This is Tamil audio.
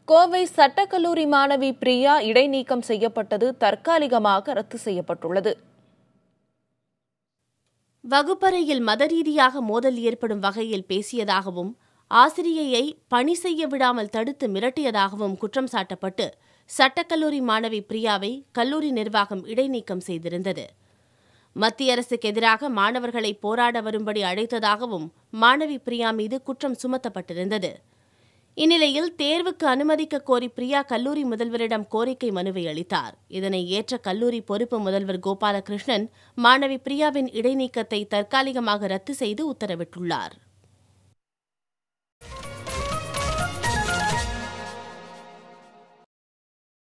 கோவை சட்டக்கல்லூரி மாணவி பிரியா இடைநீக்கம் செய்யப்பட்டது தற்காலிகமாக ரத்து செய்யப்பட்டுள்ளது வகுப்பறையில் மத ரீதியாக மோதல் ஏற்படும் வகையில் பேசியதாகவும் ஆசிரியையை பணி செய்ய விடாமல் தடுத்து மிரட்டியதாகவும் குற்றம் சாட்டப்பட்டு சட்டக்கல்லூரி மாணவி பிரியாவை கல்லூரி நிர்வாகம் இடைநீக்கம் செய்திருந்தது மத்திய அரசுக்கு எதிராக மாணவர்களை போராட வரும்படி அழைத்ததாகவும் மாணவி பிரியா மீது குற்றம் சுமத்தப்பட்டிருந்தது இந்நிலையில் தேர்வுக்கு அனுமதிக்க கோரி பிரியா கல்லூரி முதல்வரிடம் கோரிக்கை மனுவை அளித்தார் இதனை ஏற்ற கல்லூரி பொறுப்பு முதல்வர் கோபாலகிருஷ்ணன் மாணவி பிரியாவின் இடைநீக்கத்தை தற்காலிகமாக ரத்து செய்து உத்தரவிட்டுள்ளார்